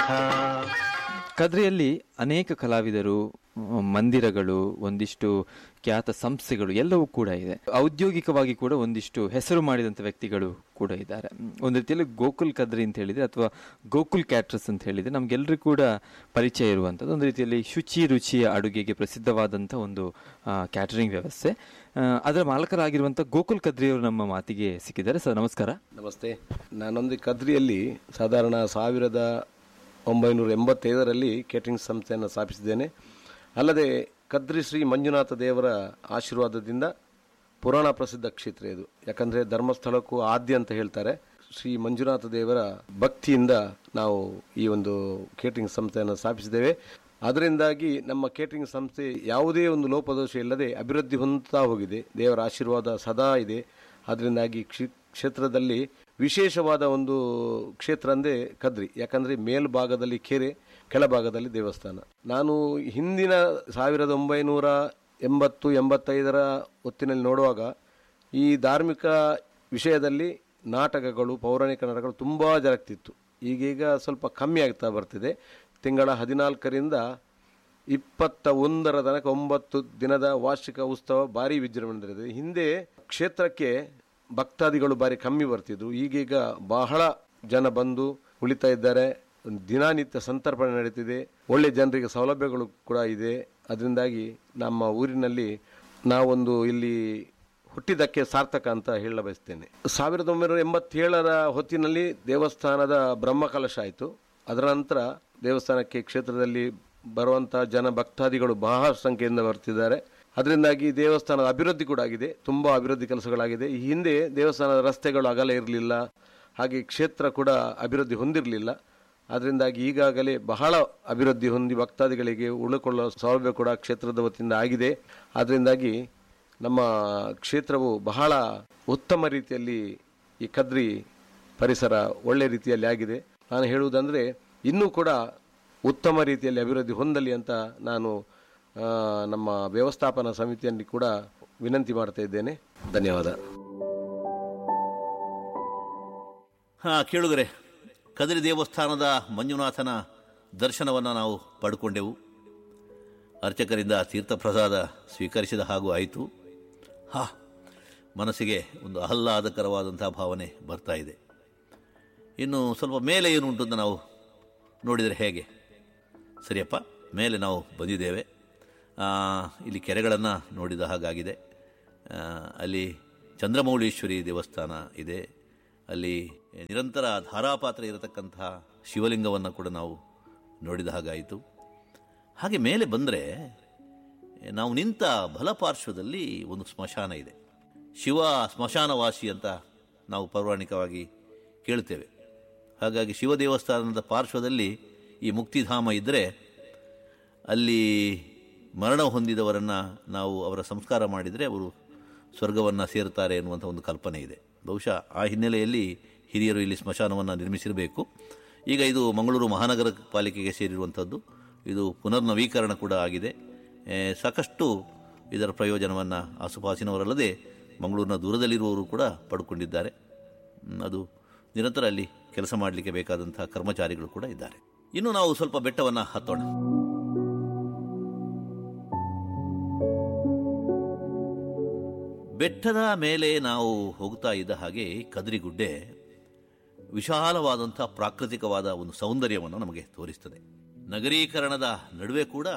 ಕದ್ರಿಯಲ್ಲಿ ಅನೇಕ ಕಲಾವಿದರು ಮ್, ಮಂದಿರಗಳು ಒಂದಿಷ್ಟು ಖ್ಯಾತ ಸಂಸ್ಥೆಗಳು ಎಲ್ಲವೂ ಕೂಡ ಇದೆ ಔದ್ಯೋಗಿಕವಾಗಿ ಕೂಡ ಒಂದಿಷ್ಟು ಹೆಸರು ಮಾಡಿದಂಥ ವ್ಯಕ್ತಿಗಳು ಕೂಡ ಇದ್ದಾರೆ ಮ್, ಒಂದು ರೀತಿಯಲ್ಲಿ ಗೋಕುಲ್ ಕದ್ರಿ ಅಂತ ಹೇಳಿದ್ರೆ ಅಥವಾ ಗೋಕುಲ್ ಕ್ಯಾಟ್ರಸ್ ಅಂತ ಹೇಳಿದ್ರೆ ನಮ್ಗೆಲ್ಲರಿಗೂ ಕೂಡ ಪರಿಚಯ ಇರುವಂಥದ್ದು ಒಂದು ರೀತಿಯಲ್ಲಿ ಶುಚಿ ರುಚಿಯ ಅಡುಗೆಗೆ ಪ್ರಸಿದ್ಧವಾದಂಥ ಒಂದು ಕ್ಯಾಟರಿಂಗ್ ವ್ಯವಸ್ಥೆ ಆ, ಅದರ ಮಾಲಕರಾಗಿರುವಂಥ ಗೋಕುಲ್ ಕದ್ರಿ ಅವರು ನಮ್ಮ ಮಾತಿಗೆ ಸಿಕ್ಕಿದ್ದಾರೆ ಸರ್ ನಮಸ್ಕಾರ ನಮಸ್ತೆ ನಾನೊಂದು ಕದ್ರಿಯಲ್ಲಿ ಸಾಧಾರಣ ಸಾವಿರದ ಒಂಬೈನೂರ ಎಂಬತ್ತೈದರಲ್ಲಿ ಕೇಟರಿಂಗ್ ಸಂಸ್ಥೆಯನ್ನು ಸ್ಥಾಪಿಸಿದ್ದೇನೆ ಅಲ್ಲದೆ ಕದ್ರಿ ಶ್ರೀ ಮಂಜುನಾಥ ದೇವರ ಆಶೀರ್ವಾದದಿಂದ ಪುರಾಣ ಪ್ರಸಿದ್ಧ ಕ್ಷೇತ್ರ ಇದು ಯಾಕಂದರೆ ಧರ್ಮಸ್ಥಳಕ್ಕೂ ಆದ್ಯ ಅಂತ ಹೇಳ್ತಾರೆ ಶ್ರೀ ಮಂಜುನಾಥ ದೇವರ ಭಕ್ತಿಯಿಂದ ನಾವು ಈ ಒಂದು ಕೇಟರಿಂಗ್ ಸಂಸ್ಥೆಯನ್ನು ಸ್ಥಾಪಿಸಿದ್ದೇವೆ ಅದರಿಂದಾಗಿ ನಮ್ಮ ಕೇಟರಿಂಗ್ ಸಂಸ್ಥೆ ಯಾವುದೇ ಒಂದು ಲೋಪದೋಷ ಇಲ್ಲದೆ ಅಭಿವೃದ್ಧಿ ಹೊಂದುತ್ತಾ ಹೋಗಿದೆ ದೇವರ ಆಶೀರ್ವಾದ ಸದಾ ಇದೆ ಅದರಿಂದಾಗಿ ಕ್ಷಿ- ಕ್ಷೇತ್ರದಲ್ಲಿ ವಿಶೇಷವಾದ ಒಂದು ಕ್ಷೇತ್ರ ಅಂದರೆ ಕದ್ರಿ ಯಾಕಂದರೆ ಮೇಲ್ಭಾಗದಲ್ಲಿ ಕೆರೆ ಕೆಳಭಾಗದಲ್ಲಿ ದೇವಸ್ಥಾನ ನಾನು ಹಿಂದಿನ ಸಾವಿರದ ಒಂಬೈನೂರ ಎಂಬತ್ತು ಎಂಬತ್ತೈದರ ಹೊತ್ತಿನಲ್ಲಿ ನೋಡುವಾಗ ಈ ಧಾರ್ಮಿಕ ವಿಷಯದಲ್ಲಿ ನಾಟಕಗಳು ಪೌರಾಣಿಕ ನಾಟಕಗಳು ತುಂಬ ಜರುಗ್ತಿತ್ತು ಈಗೀಗ ಸ್ವಲ್ಪ ಕಮ್ಮಿ ಆಗ್ತಾ ಬರ್ತಿದೆ ತಿಂಗಳ ಹದಿನಾಲ್ಕರಿಂದ ಇಪ್ಪತ್ತ ಒಂದರ ತನಕ ಒಂಬತ್ತು ದಿನದ ವಾರ್ಷಿಕ ಉತ್ಸವ ಭಾರಿ ವಿಜೃಂಭಣೆ ಹಿಂದೆ ಕ್ಷೇತ್ರಕ್ಕೆ ಭಕ್ತಾದಿಗಳು ಭಾರಿ ಕಮ್ಮಿ ಬರ್ತಿದ್ರು ಈಗೀಗ ಬಹಳ ಜನ ಬಂದು ಉಳಿತಾ ಇದ್ದಾರೆ ದಿನನಿತ್ಯ ಸಂತರ್ಪಣೆ ನಡೀತಿದೆ ಒಳ್ಳೆ ಜನರಿಗೆ ಸೌಲಭ್ಯಗಳು ಕೂಡ ಇದೆ ಅದರಿಂದಾಗಿ ನಮ್ಮ ಊರಿನಲ್ಲಿ ನಾವೊಂದು ಇಲ್ಲಿ ಹುಟ್ಟಿದ್ದಕ್ಕೆ ಸಾರ್ಥಕ ಅಂತ ಹೇಳ ಬಯಸ್ತೇನೆ ಸಾವಿರದ ಒಂಬೈನೂರ ಎಂಬತ್ತೇಳರ ಹೊತ್ತಿನಲ್ಲಿ ದೇವಸ್ಥಾನದ ಬ್ರಹ್ಮಕಲಶ ಆಯಿತು ಅದರ ನಂತರ ದೇವಸ್ಥಾನಕ್ಕೆ ಕ್ಷೇತ್ರದಲ್ಲಿ ಬರುವಂಥ ಜನ ಭಕ್ತಾದಿಗಳು ಬಹಳ ಸಂಖ್ಯೆಯಿಂದ ಬರ್ತಿದ್ದಾರೆ ಅದರಿಂದಾಗಿ ದೇವಸ್ಥಾನದ ಅಭಿವೃದ್ಧಿ ಕೂಡ ಆಗಿದೆ ತುಂಬ ಅಭಿವೃದ್ಧಿ ಕೆಲಸಗಳಾಗಿದೆ ಈ ಹಿಂದೆ ದೇವಸ್ಥಾನದ ರಸ್ತೆಗಳು ಅಗಲ ಇರಲಿಲ್ಲ ಹಾಗೆ ಕ್ಷೇತ್ರ ಕೂಡ ಅಭಿವೃದ್ಧಿ ಹೊಂದಿರಲಿಲ್ಲ ಅದರಿಂದಾಗಿ ಈಗಾಗಲೇ ಬಹಳ ಅಭಿವೃದ್ಧಿ ಹೊಂದಿ ಭಕ್ತಾದಿಗಳಿಗೆ ಉಳಿಕೊಳ್ಳುವ ಸೌಲಭ್ಯ ಕೂಡ ಕ್ಷೇತ್ರದ ವತಿಯಿಂದ ಆಗಿದೆ ಅದರಿಂದಾಗಿ ನಮ್ಮ ಕ್ಷೇತ್ರವು ಬಹಳ ಉತ್ತಮ ರೀತಿಯಲ್ಲಿ ಈ ಕದ್ರಿ ಪರಿಸರ ಒಳ್ಳೆ ರೀತಿಯಲ್ಲಿ ಆಗಿದೆ ನಾನು ಹೇಳುವುದಂದರೆ ಇನ್ನೂ ಕೂಡ ಉತ್ತಮ ರೀತಿಯಲ್ಲಿ ಅಭಿವೃದ್ಧಿ ಹೊಂದಲಿ ಅಂತ ನಾನು ಆ, ನಮ್ಮ ವ್ಯವಸ್ಥಾಪನಾ ಸಮಿತಿಯಲ್ಲಿ ಕೂಡ ವಿನಂತಿ ಮಾಡ್ತಾ ಇದ್ದೇನೆ ಧನ್ಯವಾದ ಹಾಂ ಕೇಳುಗರೆ ಕದರಿ ದೇವಸ್ಥಾನದ ಮಂಜುನಾಥನ ದರ್ಶನವನ್ನು ನಾವು ಪಡ್ಕೊಂಡೆವು ಅರ್ಚಕರಿಂದ ತೀರ್ಥಪ್ರಸಾದ ಸ್ವೀಕರಿಸಿದ ಹಾಗೂ ಆಯಿತು ಹಾ ಮನಸ್ಸಿಗೆ ಒಂದು ಆಹ್ಲಾದಕರವಾದಂಥ ಭಾವನೆ ಬರ್ತಾ ಇದೆ ಇನ್ನು ಸ್ವಲ್ಪ ಮೇಲೆ ಏನು ಉಂಟು ಅಂತ ನಾವು ನೋಡಿದರೆ ಹೇಗೆ ಸರಿಯಪ್ಪ ಮೇಲೆ ನಾವು ಬಂದಿದ್ದೇವೆ ಆ, ಇಲ್ಲಿ ಕೆರೆಗಳನ್ನು ನೋಡಿದ ಹಾಗಾಗಿದೆ ಆ, ಅಲ್ಲಿ ಚಂದ್ರಮೌಳೀಶ್ವರಿ ದೇವಸ್ಥಾನ ಇದೆ ಅಲ್ಲಿ ನಿರಂತರ ಧಾರಾಪಾತ್ರ ಇರತಕ್ಕಂತಹ ಶಿವಲಿಂಗವನ್ನು ಕೂಡ ನಾವು ನೋಡಿದ ಹಾಗಾಯಿತು ಹಾಗೆ ಮೇಲೆ ಬಂದರೆ ನಾವು ನಿಂತ ಬಲಪಾರ್ಶ್ವದಲ್ಲಿ ಒಂದು ಸ್ಮಶಾನ ಇದೆ ಶಿವ ಸ್ಮಶಾನವಾಸಿ ಅಂತ ನಾವು ಪೌರಾಣಿಕವಾಗಿ ಕೇಳ್ತೇವೆ ಹಾಗಾಗಿ ಶಿವ ದೇವಸ್ಥಾನದ ಪಾರ್ಶ್ವದಲ್ಲಿ ಈ ಮುಕ್ತಿಧಾಮ ಇದ್ದರೆ ಅಲ್ಲಿ ಮರಣ ಹೊಂದಿದವರನ್ನು ನಾವು ಅವರ ಸಂಸ್ಕಾರ ಮಾಡಿದರೆ ಅವರು ಸ್ವರ್ಗವನ್ನು ಸೇರುತ್ತಾರೆ ಎನ್ನುವಂಥ ಒಂದು ಕಲ್ಪನೆ ಇದೆ ಬಹುಶಃ ಆ ಹಿನ್ನೆಲೆಯಲ್ಲಿ ಹಿರಿಯರು ಇಲ್ಲಿ ಸ್ಮಶಾನವನ್ನು ನಿರ್ಮಿಸಿರಬೇಕು ಈಗ ಇದು ಮಂಗಳೂರು ಮಹಾನಗರ ಪಾಲಿಕೆಗೆ ಸೇರಿರುವಂಥದ್ದು ಇದು ಪುನರ್ನವೀಕರಣ ಕೂಡ ಆಗಿದೆ ಏ, ಸಾಕಷ್ಟು ಇದರ ಪ್ರಯೋಜನವನ್ನು ಆಸುಪಾಸಿನವರಲ್ಲದೆ ಮಂಗಳೂರಿನ ದೂರದಲ್ಲಿರುವವರು ಕೂಡ ಪಡ್ಕೊಂಡಿದ್ದಾರೆ ಮ್, ಅದು ನಿರಂತರ ಅಲ್ಲಿ ಕೆಲಸ ಮಾಡಲಿಕ್ಕೆ ಬೇಕಾದಂಥ ಕರ್ಮಚಾರಿಗಳು ಕೂಡ ಇದ್ದಾರೆ ಇನ್ನು ನಾವು ಸ್ವಲ್ಪ ಬೆಟ್ಟವನ್ನು ಹತ್ತೋಣ ಬೆಟ್ಟದ ಮೇಲೆ ನಾವು ಹೋಗ್ತಾ ಇದ್ದ ಹಾಗೆ ಕದ್ರಿಗುಡ್ಡೆ ವಿಶಾಲವಾದಂಥ ಪ್ರಾಕೃತಿಕವಾದ ಒಂದು ಸೌಂದರ್ಯವನ್ನು ನಮಗೆ ತೋರಿಸ್ತದೆ ನಗರೀಕರಣದ ನಡುವೆ ಕೂಡ